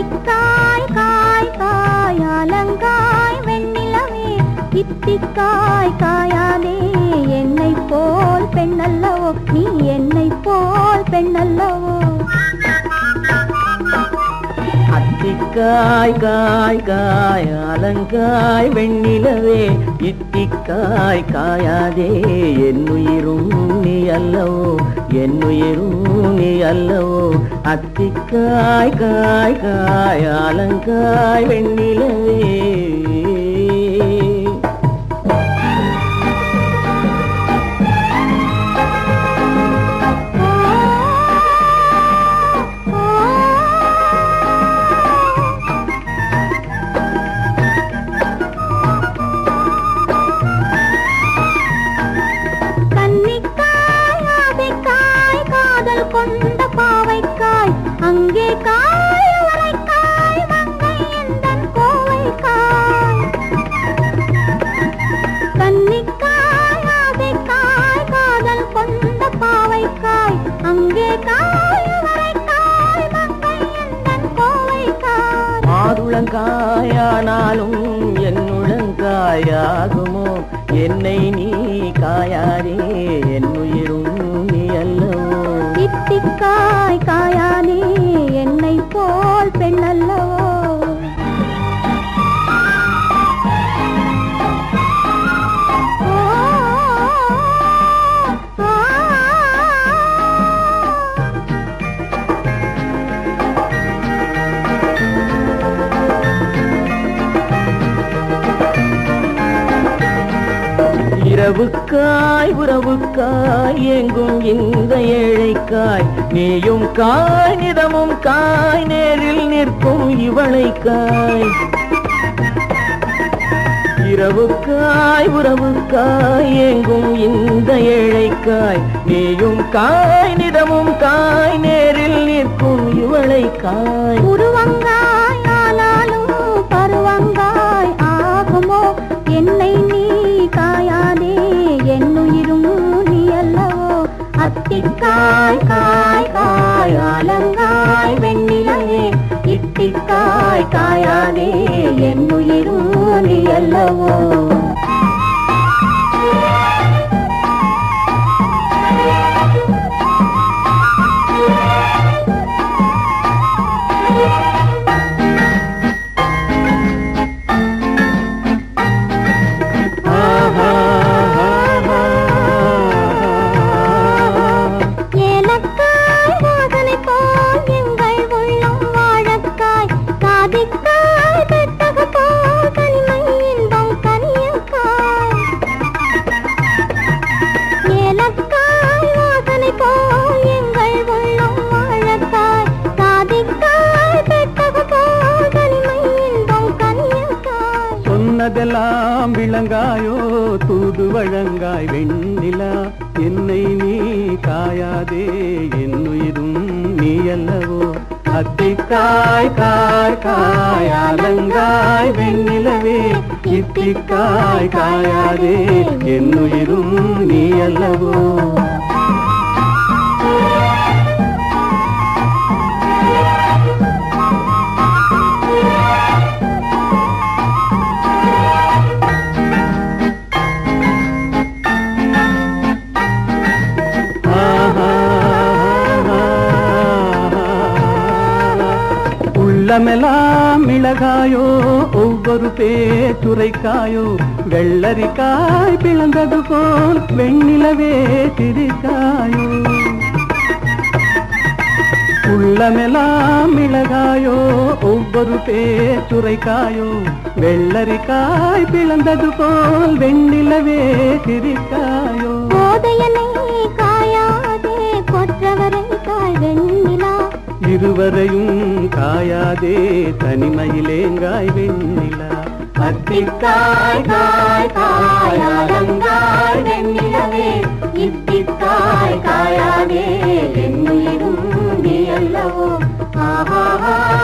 இத்திக்காய் காய் காய் அலங்காய் வெண்ணிலவே இத்திக்காய் காயாதே என்னை போல் பெண்ணல்லவோ நீ என்னை போல் பெண்ணல்லவோ அத்திக்காய் காய் காய் அலங்காய் வெண்ணிலவே இத்திக்காய் காயாதே என்னுயிரும் நீ அல்லவோ என்னுயிரும் நீ அல்லவோ அத்திக்காய் காய் காய் அலங்காய் வெண்ணிலவே கன்னிக்காய் ஆசைக்காய் காதல் கொண்ட பாவைக்காய் அங்கே காய் அவரைக்காய் மங்கை எந்தன் கோவைக்காய் கன்னிக்காய் ஆசைக்காய் காதல் கொண்ட பாவைக்காய் அங்கே காய் அவரைக்காய் மங்கை எந்தன் கோவைக்காய் மாதுளங்காயானாலும் என்னுளங்காயாகுமோ என்னை நீ காயாதே என்னுயிரும் நீ அல்லவோ இத்திக்காய் காயாதே என்னை போல் பெண்ணல்லவோ ஓ, ஆ, இரவுக்காய் உறவுக்காய் எங்கும் இந்த ஏழைக்காய் நீயும் காய் நிதமும் காய் நேரில் நிற்கும் இவளைக்காய் இரவுக்காய் உறவுக்காய் எங்கும் இந்த ஏழைக்காய் நீயும் காய் நிதமும் காய் நேரில் நிற்கும் இவளைக்காய் உருவங்காய் ஆனாலும் பருவங்காய் ஆகுமோ என்னை நீ காயாதே என்னுயிரும் நீ அல்லவோ அத்திக்காய் காய் காய் ஆலங்காய் வெண்ணிலையே இத்திக்காய் காயாதே என்னுயிரும் நீ அல்லவோ ஏலக்காய் வாசனை போல் எங்கள் உள்ளம் வாழக்காய் காதிக்காய் பெட்டக போல் தனிமை இன்பம் கனியக்காய் ஏலக்காய் வாசனை போல் எங்கள் உள்ளம் வாழக்காய் காதிக்காய் பெட்டக போல் தனிமை இன்பம் கனியக்காய் சொன்னதெல்லாம் விளங்காயோ தூது வழங்காய் வெண்ணிலா என்னை நீ காயாதே என்னுயிரும் நீ அல்லவோ அத்திக்காய் காய் காய் அலங்காய் வெண்ணிலவே இத்திக்காய் காயாதே என்னுயிரும் நீ அல்லவோ உள்ளமெல்லாம் மிளகாயோ ஒவ்வொரு பேச்சுரைக்காயோ வெள்ளரிக்காய் பிளந்தது போல் வெண்ணிலவே சிரிக்காயோ உள்ளமெல்லாம் மிளகாயோ ஒவ்வொரு பேச்சுரைக்காயோ வெள்ளரிக்காய் பிளந்தது போல் வெண்ணிலவே சிரிக்காயோ போதையனை காயாதே கொற்றவரை காய் வெண்ணிலா இருவரையும் காயாதே தனிமையிலேங்காய் வெண்ணிலா அத்திக்காய் காய் காய் அலங்காய் வெண்ணிலவே இத்திக்காய் காயாதே என்னுயிரும் நீ அல்லவோ ஆஹா